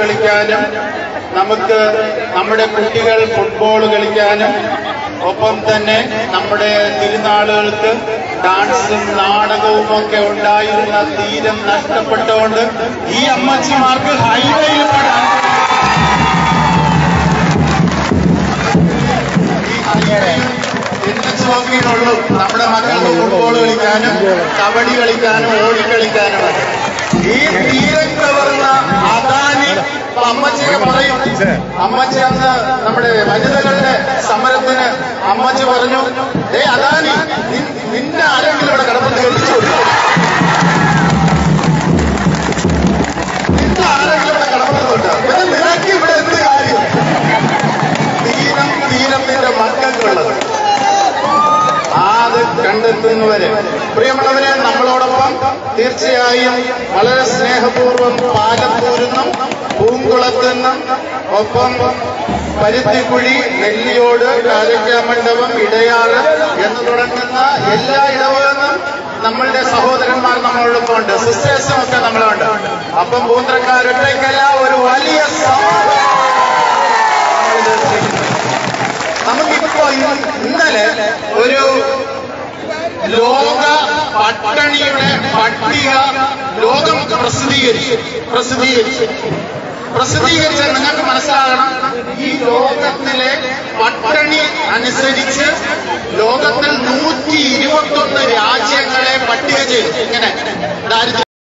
കളിക്കാനും നമുക്ക് നമ്മുടെ കുട്ടികൾ ഫുട്ബോൾ കളിക്കാനും ഒപ്പം തന്നെ നമ്മുടെ തിരുനാളുകൾക്ക് ഡാൻസും നാടകവും ഒക്കെ ഉണ്ടായിരുന്ന തീരം നഷ്ടപ്പെട്ടുകൊണ്ട് ഈ അമ്മച്ചിമാർക്ക് ഹൈവേയിൽ പെടാൻ എൻഎച്ച് നോക്കിയിട്ടുള്ളൂ നമ്മുടെ മക്കൾക്ക് ഫുട്ബോൾ കളിക്കാനും കബഡി കളിക്കാനും ഓടിക്കളിക്കാനും ഈ തീരം കവർന്ന അദാനി ഇപ്പൊ അമ്മച്ചിയൊക്കെ പറയും അമ്മച്ചി അന്ന് നമ്മുടെ വനിതകളുടെ സമരത്തിന് അമ്മച്ചി പറഞ്ഞു ഏ അദാനി നി- നിന്നെ ആരെങ്കിലും ഇവിടെ കിടപ്പത്ത് കെട്ടിച്ചു കൊടുക്കും നിന്നെ ആരെങ്കിലും ഇവിടെ കിടപ്പത്തുണ്ട് പിന്നെ നിനക്ക് ഇവിടെ എന്ത് കാര്യം തീരം തീരം നിന്റെ മക്കൾക്കുള്ളത് അത് കണ്ടെത്തുന്നവരെ പ്രിയമുള്ളവരെ നമ്മളോടൊപ്പം തീർച്ചയായും വളരെ സ്നേഹപൂർവ്വം പാലത്തൂരിന്നും പൂങ്കുളത്തുനിന്നും ഒപ്പം പരുത്തിക്കുഴി നെല്ലിയോട് കാലിക്കാമണ്ഡപം ഇടയാറ് എന്ന് തുടങ്ങുന്ന എല്ലാ ഇടവകന്നും നമ്മളുടെ സഹോദരന്മാർ നമ്മളോടൊപ്പം ഉണ്ട് സിസ്റ്റേഴ്സും ഒക്കെ നമ്മളുണ്ട് അപ്പം പൂന്തറക്കാരൊറ്റയ്ക്കല്ല ഒരു വലിയ സമൂഹം നമ്മൾ ദർശിക്കുന്നു നമുക്കിപ്പോ ഇന്ന് ഇന്നലെ ഒരു ലോക പട്ടണിയുടെ പട്ടിക ലോകം പ്രസിദ്ധീകരിച്ചു പ്രസിദ്ധീകരിച്ചു പ്രസിദ്ധീകരിച്ച നിങ്ങൾക്ക് മനസ്സിലാകണം ഈ ലോകത്തിലെ പട്ടണി അനുസരിച്ച് ലോകത്തിൽ നൂറ്റി ഇരുപത്തൊന്ന് രാജ്യങ്ങളെ പട്ടിക ചെയ്തു ഇങ്ങനെ ദാരിദ്ര്യ